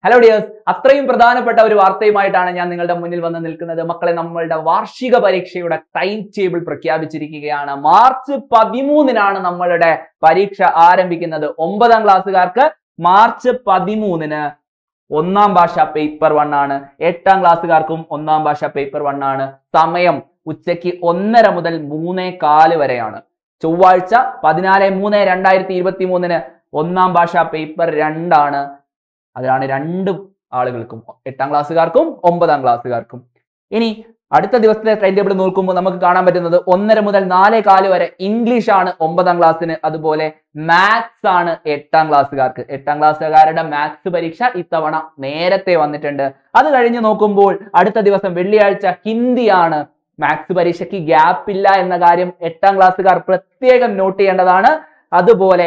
hello dears അത്രയും പ്രധാനപ്പെട്ട ഒരു വാർത്തയുമായിട്ടാണ് ഞാൻ നിങ്ങളുടെ മുന്നിൽ വന്ന് നിൽക്കുന്നത് മക്കളെ നമ്മളുടെ വാർഷിക പരീക്ഷയുടെ ടൈം ടേബിൾ പ്രഖ്യാപിച്ചിരിക്കുകയാണ് മാർച്ച് പതിമൂന്നിനാണ് നമ്മളുടെ പരീക്ഷ ആരംഭിക്കുന്നത് ഒമ്പതാം ക്ലാസ്സുകാർക്ക് മാർച്ച് പതിമൂന്നിന് ഒന്നാം ഭാഷ പേപ്പർ വൺ ആണ് എട്ടാം ക്ലാസ്സുകാർക്കും ഒന്നാം ഭാഷ പേപ്പർ വൺ ആണ് സമയം ഉച്ചയ്ക്ക് ഒന്നര മുതൽ മൂന്നേ കാല് വരെയാണ് ചൊവ്വാഴ്ച പതിനാല് മൂന്ന് രണ്ടായിരത്തി ഇരുപത്തി മൂന്നിന് ഒന്നാം ഭാഷ പേപ്പർ രണ്ടാണ് അതിലാണ് രണ്ട് ആളുകൾക്കും എട്ടാം ക്ലാസ്സുകാർക്കും ഒമ്പതാം ക്ലാസ്സുകാർക്കും ഇനി അടുത്ത ദിവസത്തെ ടൈം ടേബിൾ നോക്കുമ്പോൾ നമുക്ക് കാണാൻ പറ്റുന്നത് ഒന്നര മുതൽ നാലേ കാല് വരെ ഇംഗ്ലീഷ് ആണ് ഒമ്പതാം ക്ലാസ്സിന് അതുപോലെ മാത്സ് ആണ് എട്ടാം ക്ലാസ്സുകാർക്ക് എട്ടാം ക്ലാസ്സുകാരുടെ മാത്സ് പരീക്ഷ ഇത്തവണ നേരത്തെ വന്നിട്ടുണ്ട് അത് കഴിഞ്ഞ് നോക്കുമ്പോൾ അടുത്ത ദിവസം വെള്ളിയാഴ്ച ഹിന്ദിയാണ് മാത്സ് പരീക്ഷയ്ക്ക് ഗ്യാപ്പ് ഇല്ല എന്ന കാര്യം എട്ടാം ക്ലാസ്സുകാർ പ്രത്യേകം നോട്ട് ചെയ്യേണ്ടതാണ് അതുപോലെ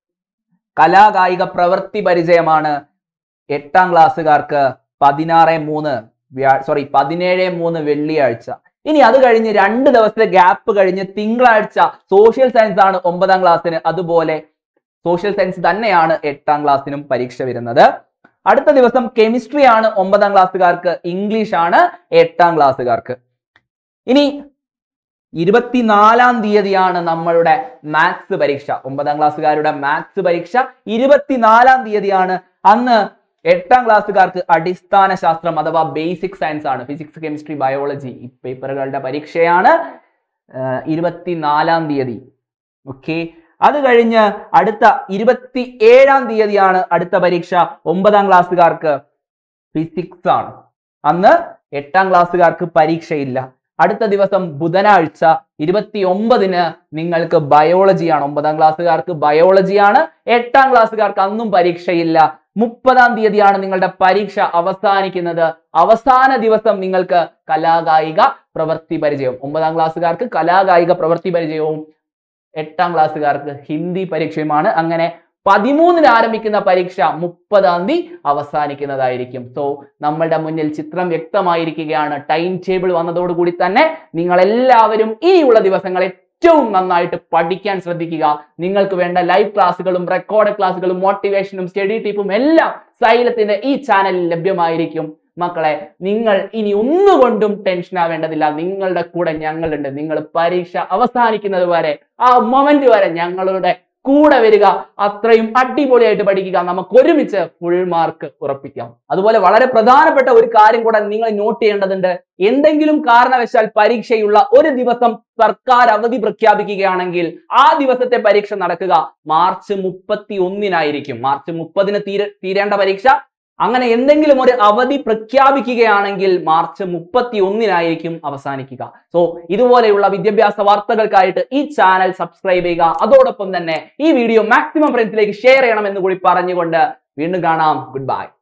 കലാകായിക പ്രവൃത്തി പരിചയമാണ് എട്ടാം ക്ലാസ്സുകാർക്ക് പതിനാറ് മൂന്ന് സോറി പതിനേഴ് മൂന്ന് വെള്ളിയാഴ്ച ഇനി അത് കഴിഞ്ഞ് രണ്ട് ദിവസത്തെ ഗ്യാപ്പ് കഴിഞ്ഞ് തിങ്കളാഴ്ച സോഷ്യൽ സയൻസ് ആണ് ഒമ്പതാം ക്ലാസ്സിന് അതുപോലെ സോഷ്യൽ സയൻസ് തന്നെയാണ് എട്ടാം ക്ലാസ്സിനും പരീക്ഷ വരുന്നത് അടുത്ത ദിവസം കെമിസ്ട്രി ആണ് ഒമ്പതാം ക്ലാസ്സുകാർക്ക് ഇംഗ്ലീഷ് ആണ് എട്ടാം ക്ലാസ്സുകാർക്ക് ഇനി ഇരുപത്തിനാലാം തീയതിയാണ് നമ്മളുടെ മാത്സ് പരീക്ഷ ഒമ്പതാം ക്ലാസ്സുകാരുടെ മാത്സ് പരീക്ഷ ഇരുപത്തിനാലാം തീയതിയാണ് അന്ന് എട്ടാം ക്ലാസ്സുകാർക്ക് അടിസ്ഥാന ശാസ്ത്രം അഥവാ ബേസിക് സയൻസ് ആണ് ഫിസിക്സ് കെമിസ്ട്രി ബയോളജി ഈ പേപ്പറുകളുടെ പരീക്ഷയാണ് ആഹ് ഇരുപത്തിനാലാം തീയതി ഓക്കെ അത് കഴിഞ്ഞ് അടുത്ത ഇരുപത്തി ഏഴാം തീയതിയാണ് അടുത്ത പരീക്ഷ ഒമ്പതാം ക്ലാസ്സുകാർക്ക് ഫിസിക്സ് ആണ് അന്ന് എട്ടാം ക്ലാസ്സുകാർക്ക് പരീക്ഷയില്ല അടുത്ത ദിവസം ബുധനാഴ്ച ഇരുപത്തി ഒമ്പതിന് നിങ്ങൾക്ക് ബയോളജിയാണ് ഒമ്പതാം ക്ലാസ്സുകാർക്ക് ബയോളജിയാണ് എട്ടാം ക്ലാസ്സുകാർക്ക് അന്നും പരീക്ഷയില്ല മുപ്പതാം തീയതിയാണ് നിങ്ങളുടെ പരീക്ഷ അവസാനിക്കുന്നത് അവസാന ദിവസം നിങ്ങൾക്ക് കലാകായിക പ്രവൃത്തി പരിചയം ഒമ്പതാം ക്ലാസ്സുകാർക്ക് കലാകായിക പ്രവൃത്തി പരിചയവും എട്ടാം ക്ലാസ്സുകാർക്ക് ഹിന്ദി പരീക്ഷയുമാണ് അങ്ങനെ പതിമൂന്നിന് ആരംഭിക്കുന്ന പരീക്ഷ മുപ്പതാം തീയതി അവസാനിക്കുന്നതായിരിക്കും സോ നമ്മളുടെ മുന്നിൽ ചിത്രം വ്യക്തമായിരിക്കുകയാണ് ടൈം ടേബിൾ വന്നതോടുകൂടി തന്നെ നിങ്ങൾ എല്ലാവരും ഇനിയുള്ള ദിവസങ്ങൾ ഏറ്റവും നന്നായിട്ട് പഠിക്കാൻ ശ്രദ്ധിക്കുക നിങ്ങൾക്ക് വേണ്ട ലൈവ് ക്ലാസ്സുകളും റെക്കോർഡ് ക്ലാസ്സുകളും മോട്ടിവേഷനും സ്റ്റഡി ടിപ്പും എല്ലാം സൈലത്തിന്റെ ഈ ചാനലിൽ ലഭ്യമായിരിക്കും മക്കളെ നിങ്ങൾ ഇനി ഒന്നുകൊണ്ടും ടെൻഷൻ ആവേണ്ടതില്ല നിങ്ങളുടെ കൂടെ ഞങ്ങളുണ്ട് നിങ്ങൾ പരീക്ഷ അവസാനിക്കുന്നത് വരെ ആ മൊമെന്റ് വരെ ഞങ്ങളുടെ കൂടെ വരിക അത്രയും അടിപൊളിയായിട്ട് പഠിക്കുക നമുക്ക് ഒരുമിച്ച് ഫുൾ മാർക്ക് ഉറപ്പിക്കാം അതുപോലെ വളരെ പ്രധാനപ്പെട്ട ഒരു കാര്യം കൂടെ നിങ്ങൾ നോട്ട് ചെയ്യേണ്ടതുണ്ട് എന്തെങ്കിലും കാരണവശാൽ പരീക്ഷയുള്ള ഒരു ദിവസം സർക്കാർ അവധി പ്രഖ്യാപിക്കുകയാണെങ്കിൽ ആ ദിവസത്തെ പരീക്ഷ നടക്കുക മാർച്ച് മുപ്പത്തി ഒന്നിനായിരിക്കും മാർച്ച് മുപ്പതിന് തീരെ തീരേണ്ട പരീക്ഷ അങ്ങനെ എന്തെങ്കിലും ഒരു അവധി പ്രഖ്യാപിക്കുകയാണെങ്കിൽ മാർച്ച് മുപ്പത്തി ഒന്നിനായിരിക്കും അവസാനിക്കുക സോ ഇതുപോലെയുള്ള വിദ്യാഭ്യാസ വാർത്തകൾക്കായിട്ട് ഈ ചാനൽ സബ്സ്ക്രൈബ് ചെയ്യുക അതോടൊപ്പം തന്നെ ഈ വീഡിയോ മാക്സിമം ഫ്രണ്ട്സിലേക്ക് ഷെയർ ചെയ്യണം എന്ന് കൂടി പറഞ്ഞുകൊണ്ട് വീണ്ടും കാണാം ഗുഡ് ബൈ